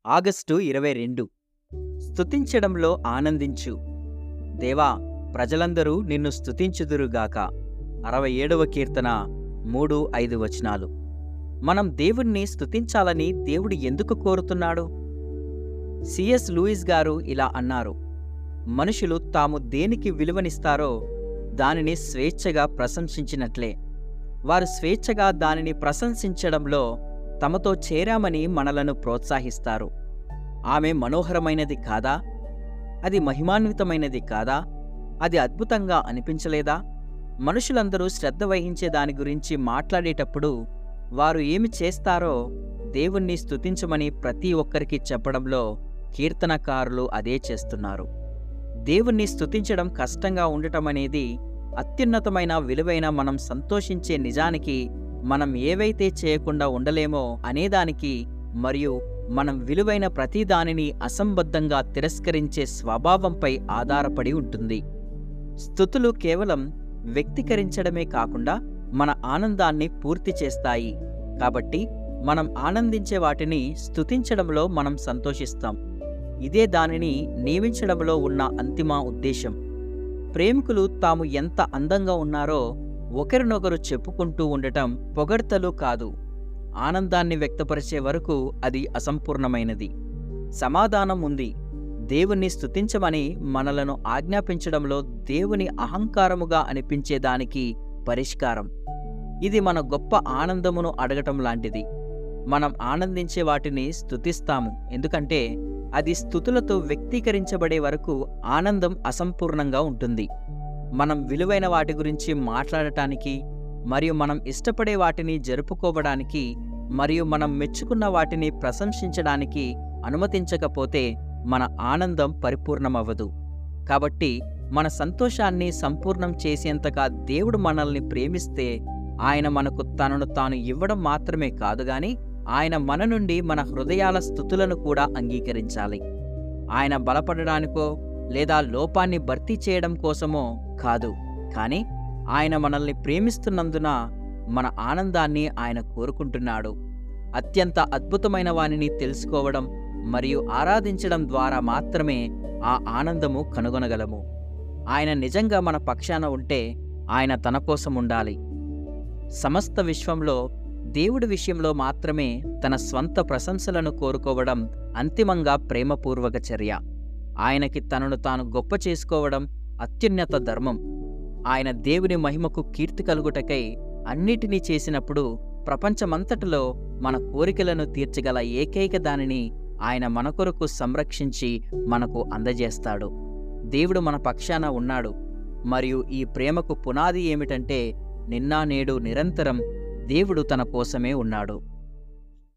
August ఇరవై రెండు స్తుతించడంలో ఆనందించు దేవా ప్రజలందరూ నిన్ను స్తుతించుదురుగాక అరవై ఏడవ కీర్తన మూడు ఐదు వచనాలు మనం దేవుణ్ణి స్తుతించాలని దేవుడు ఎందుకు కోరుతున్నాడు సిఎస్ లూయిస్ గారు ఇలా అన్నారు మనుషులు తాము దేనికి విలువనిస్తారో దానిని స్వేచ్ఛగా ప్రశంసించినట్లే వారు స్వేచ్ఛగా దానిని ప్రశంసించడంలో తమతో చేరామని మనలను ప్రోత్సహిస్తారు ఆమె మనోహరమైనది కాదా అది మహిమాన్వితమైనది కాదా అది అద్భుతంగా అనిపించలేదా మనుషులందరూ శ్రద్ధ వహించే దాని గురించి మాట్లాడేటప్పుడు వారు ఏమి చేస్తారో దేవుణ్ణి స్తుతించమని ప్రతి ఒక్కరికి చెప్పడంలో కీర్తనకారులు అదే చేస్తున్నారు దేవుణ్ణి స్తుతించడం కష్టంగా ఉండటం అనేది అత్యున్నతమైన విలువైన మనం సంతోషించే నిజానికి మనం ఏవైతే చేయకుండా ఉండలేమో అనేదానికి మరియు మనం విలువైన ప్రతి దానిని అసంబద్ధంగా తిరస్కరించే స్వభావంపై ఆధారపడి ఉంటుంది స్థుతులు కేవలం వ్యక్తీకరించడమే కాకుండా మన ఆనందాన్ని పూర్తి చేస్తాయి కాబట్టి మనం ఆనందించే వాటిని స్తుతించడంలో మనం సంతోషిస్తాం ఇదే దానిని నియమించడంలో ఉన్న అంతిమ ఉద్దేశం ప్రేమికులు తాము ఎంత అందంగా ఉన్నారో ఒకరినొకరు చెప్పుకుంటూ ఉండటం పొగడ్తలు కాదు ఆనందాన్ని వ్యక్తపరిచే వరకు అది అసంపూర్ణమైనది సమాధానం ఉంది దేవుణ్ణి స్తుతించమని మనలను ఆజ్ఞాపించడంలో దేవుని అహంకారముగా అనిపించేదానికి పరిష్కారం ఇది మన గొప్ప ఆనందమును అడగటం లాంటిది మనం ఆనందించే వాటిని స్తుతిస్తాము ఎందుకంటే అది స్థుతులతో వ్యక్తీకరించబడే వరకు ఆనందం అసంపూర్ణంగా ఉంటుంది మనం విలువైన వాటి గురించి మాట్లాడటానికి మరియు మనం ఇష్టపడే వాటిని జరుపుకోవడానికి మరియు మనం మెచ్చుకున్న వాటిని ప్రశంసించడానికి అనుమతించకపోతే మన ఆనందం పరిపూర్ణమవ్వదు కాబట్టి మన సంతోషాన్ని సంపూర్ణం చేసేంతగా దేవుడు మనల్ని ప్రేమిస్తే ఆయన మనకు తనను తాను ఇవ్వడం మాత్రమే కాదు గాని ఆయన మన నుండి మన హృదయాల స్థుతులను కూడా అంగీకరించాలి ఆయన బలపడడానికో లేదా లోపాన్ని భర్తీ చేయడం కోసమో కాదు కానీ ఆయన మనల్ని ప్రేమిస్తున్నందున మన ఆనందాన్ని ఆయన కోరుకుంటున్నాడు అత్యంత అద్భుతమైన వానిని తెలుసుకోవడం మరియు ఆరాధించడం ద్వారా మాత్రమే ఆ ఆనందము కనుగొనగలము ఆయన నిజంగా మన పక్షాన ఉంటే ఆయన తన కోసం ఉండాలి సమస్త విశ్వంలో దేవుడి విషయంలో మాత్రమే తన స్వంత ప్రశంసలను కోరుకోవడం అంతిమంగా ప్రేమపూర్వక చర్య ఆయనకి తనను తాను గొప్ప చేసుకోవడం అత్యున్నత ధర్మం ఆయన దేవుని మహిమకు కీర్తి కలుగుటకై అన్నిటినీ చేసినప్పుడు ప్రపంచమంతటిలో మన కోరికలను తీర్చగల ఏకైక దానిని ఆయన మన కొరకు సంరక్షించి మనకు అందజేస్తాడు దేవుడు మన పక్షాన ఉన్నాడు మరియు ఈ ప్రేమకు పునాది ఏమిటంటే నిన్నా నేడు నిరంతరం దేవుడు తన కోసమే ఉన్నాడు